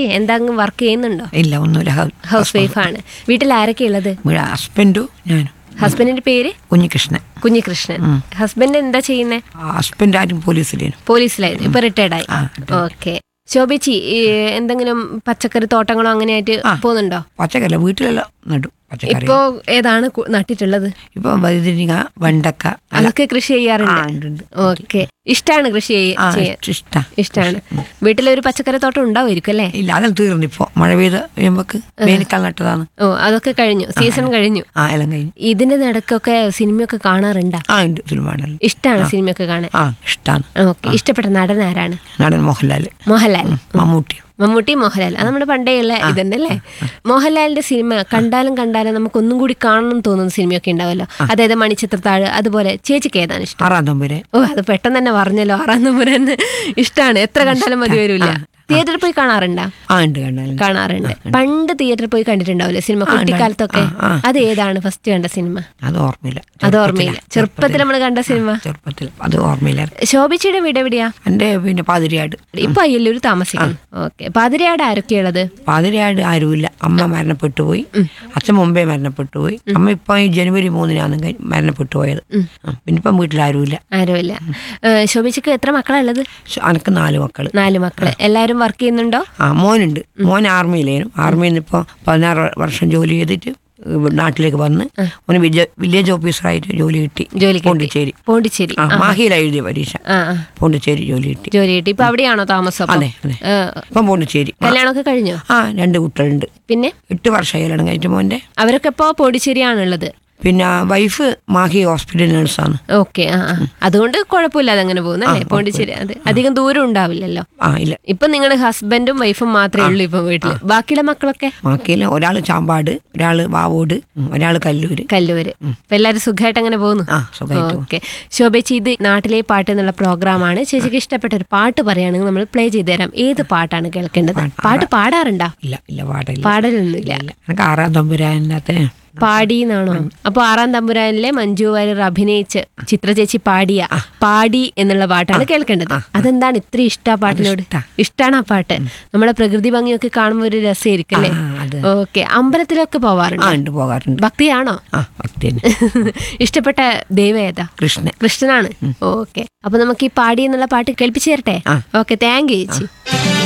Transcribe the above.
എന്താ വർക്ക് ചെയ്യുന്നുണ്ടോ ഇല്ല ഒന്നുമില്ല ഹ- ഹൗസ് വൈഫാണ് വീട്ടിൽ ആരൊക്കെ ഉള്ളത് ഇവിടെ ഹസ്ബൻഡും ഞാനും ഹസ്ബൻഡിന്റെ പേര് കുഞ്ഞികൃഷ്ണൻ കുഞ്ഞികൃഷ്ണൻ ഹസ്ബൻഡ് എന്താ ചെയ്യുന്നേ ഹസ്ബൻഡ് ആരും പോലീസിലേനു പോലീസിലായിരുന്നു ഇപ്പൊ റിട്ടയർഡ് ആയി ആ, ഓക്കെ ശോഭിച്ചി ഈ എന്തെങ്കിലും പച്ചക്കറി തോട്ടങ്ങളോ അങ്ങനെയായിട്ട് പോകുന്നുണ്ടോ പച്ചക്കറി വീട്ടിലെല്ലാം നടും പച്ചക്കറി ഇപ്പോ ഏതാണ് കു- നട്ടിട്ടുള്ളത് ഇപ്പൊ വഴുതിരിങ്ങ വെണ്ടക്ക അതൊക്കെ കൃഷി ആ, ചെയ്യാറുണ്ട് ഉണ്ട്, ഉണ്ട്. ഓക്കെ ഇഷ്ടമാണ് കൃഷി ചെയ്യ- ആ ചെയ്യാൻ ഇഷ്ട ഇഷ്ടമാണ് വീട്ടിലൊരു പച്ചക്കറി തോട്ടം ഉണ്ടാവുമായിരിക്കും അല്ലേ ഇല്ല അതെല്ലാം തീർന്നു ഇപ്പൊ മഴ പെയ്ത് കഴിയുമ്പോക്ക് വേനൽക്കാലം നട്ടതാണ് ഓ അതൊക്കെ കഴിഞ്ഞു സീസൺ കഴിഞ്ഞു ആ എല്ലാം കഴിഞ്ഞു ഇതിന്റെ നടക്കൊക്കെ സിനിമയൊക്കെ കാണാറുണ്ടാ ആ ഉണ്ട് സിനിമാണെല്ലാം ഇഷ്ടമാണ് സിനിമയൊക്കെ കാണാൻ ആ ഇഷ്ടാണ് ഓക്കെ ഇഷ്ടപ്പെട്ട നടൻ ആരാണ് നടൻ മോഹൻലാൽ മോഹൻലാൽ മമ്മൂട്ടി മമ്മൂട്ടി മോഹൻലാൽ അത് നമ്മുടെ പണ്ടേയുള്ള ഇതന്നല്ലേ മോഹൻലാലിന്റെ സിനിമ കണ്ടാലും കണ്ടാലും നമുക്ക് ഒന്നും കൂടി കാണണം എന്ന് തോന്നുന്ന സിനിമയൊക്കെ ഉണ്ടാവല്ലോ അതായത് മണിച്ചിത്രത്താഴ് അതുപോലെ ചേച്ചിക്ക് ഏതാണ് ഇഷ്ടം ആറാം തമ്പുരെ ഓ അത് പെട്ടെന്ന് തന്നെ പറഞ്ഞല്ലോ ആറാം നമ്പുരൻ ഇഷ്ടമാണ് എത്ര കണ്ടാലും മതി വരില്ല തിയേറ്ററിൽ പോയി കാണാറുണ്ടോ ആ ഉണ്ട് കണ്ടാലും കാണാറുണ്ട് പണ്ട് തിയേറ്ററിൽ പോയി കണ്ടിട്ടുണ്ടാവില്ലേ സിനിമ കുട്ടിക്കാലത്തൊക്കെ ആ, ആ. അത് ഏതാണ് ഫസ്റ്റ് കണ്ട സിനിമ അത് ഓർമ്മയില്ല അത് ഓർമ്മയില്ല ചെറുപ്പത്തിൽ നമ്മൾ കണ്ട സിനിമ ചെറുപ്പത്തിൽ അത് ഓർമ്മയില്ല ശോഭിച്ചയുടെ വീട് എവിടെയാ എൻ്റെ പിന്നെ പാതിരിയാട് ഇപ്പൊ അയ്യല്ലൂർ താമസിക്കുന്നു ഓക്കെ പാതിരയാട് ആരൊക്കെയുള്ളത് പാതിരിയാട് ആരുമില്ല അമ്മ മരണപ്പെട്ടു പോയി അച്ഛൻ മുമ്പേ മരണപ്പെട്ടു പോയി അമ്മ ഇപ്പൊ ഈ ജനുവരി മൂന്നിനാണ് കഴി- മരണപ്പെട്ടു പോയത് ആ, പിന്നെ ഇപ്പം വീട്ടിൽ ആരുമില്ല ആരുമില്ല ഏഹ് ശോഭിച്ചക്ക് എത്ര മക്കളാ ഉള്ളത് ശ- അനക്ക് നാല് മക്കള് നാല് മക്കള് എല്ലാരും വർക്ക് ചെയ്യുന്നുണ്ടോ ആ മോനുണ്ട് മോൻ ആർമിയിലേനും ആർമിയിൽ നിന്ന് ഇപ്പോൾ പതിനാറ് വർഷം ജോലി ചെയ്തിട്ട് ഇവിടെ നാട്ടിലേക്ക് വന്ന് ഓന് വിജ- വില്ലേജ് ഓഫീസറായിട്ട് ജോലി കിട്ടി ജോലിക്ക് പോണ്ടിച്ചേരി പോണ്ടിച്ചേരി ആ മാഹിയിലാണ് എഴുതിയ പരീക്ഷ ആ ആ പോണ്ടിച്ചേരി ജോലി കിട്ടി ജോലി കിട്ടി ഇപ്പൊ അവിടെയാണോ താമസം അപ്പൊ? അതെ അതെ ഏഹ്, ഇപ്പം പോണ്ടിച്ചേരി കല്യാണമൊക്കെ കഴിഞ്ഞോ ആ രണ്ട് കുട്ടികളുണ്ട് പിന്നെ എട്ട് വർഷമായി കല്യാണം കഴിച്ച മോൻ്റെ അവരൊക്കെ ഇപ്പോ പോണ്ടിച്ചേരിയാണുള്ളത് പിന്നെ വൈഫ് മാഹി ഹോസ്പിറ്റൽ നഴ്സാണ് ഓക്കെ ആ ആ. അതുകൊണ്ട് കുഴപ്പമില്ലാതെ അങ്ങനെ പോകുന്നു അല്ലേ പോണ്ടിച്ചേരി അതെ അധികം ദൂരം ഉണ്ടാവില്ലല്ലോ ആ ഇല്ല ഇപ്പൊ നിങ്ങളുടെ ഹസ്ബൻഡും വൈഫും മാത്രമേ ഉള്ളൂ ഇപ്പൊ വീട്ടില് ബാക്കിയുള്ള മക്കളൊക്കെ മാക്കിയില്ല ഒരാൾ ചാമ്പാട് ഒരാൾ വാവോട് ഒരാൾ കല്ലൂര് കല്ലൂര് അപ്പൊ എല്ലാരും സുഖമായിട്ട് അങ്ങനെ പോകുന്നു ആ സുഖമായിട്ട് ഓക്കെ ശോഭേച്ചി ഇത് നാട്ടിലെ പാട്ട് എന്നുള്ള പ്രോഗ്രാമാണ് ചേച്ചിക്ക് ഇഷ്ടപ്പെട്ട ഒരു പാട്ട് പറയുകയാണെങ്കിൽ നമ്മൾ പ്ലേ ചെയ്ത് തരാം ഏത് പാട്ടാണ് കേൾക്കേണ്ടത് പാട്ട് പാടാറുണ്ടോ ഇല്ല ഇല്ല പാടില്ല പാടലൊന്നുമില്ല ഇല്ല എനിക്ക് ആറാം തമ്പുരാനകത്ത് പാടി എന്നാണോ അപ്പൊ ആറാം തമ്പുരാനിലെ മഞ്ജു വാര്യർ അഭിനയിച്ച് ചിത്ര ചേച്ചി പാടിയ പാടി എന്നുള്ള പാട്ടാണ് കേൾക്കേണ്ടത് അതെന്താണ് ഇത്ര ഇഷ്ട ആ പാട്ടിനോട് ഇഷ്ടാ. ഇഷ്ടാണ് ആ പാട്ട് നമ്മളെ പ്രകൃതി ഭംഗിയൊക്കെ കാണുമ്പോൾ ഒരു രസമായിരിക്കും അല്ലേ ആ, അത്. ഓക്കെ അമ്പലത്തിലൊക്കെ ആ പോവാറുണ്ട് ഉണ്ട് പോകാറുണ്ട് ഭക്തിയാണോ ആ ഭക്തി ഇഷ്ടപ്പെട്ട ദൈവം ഏതാ കൃഷ്ണൻ കൃഷ്ണനാണ് ഓക്കെ അപ്പൊ നമുക്ക് ഈ പാടി എന്നുള്ള പാട്ട് കേൾപ്പിച്ചു തരട്ടെ ആ. ഓക്കെ താങ്ക് യു ചേച്ചി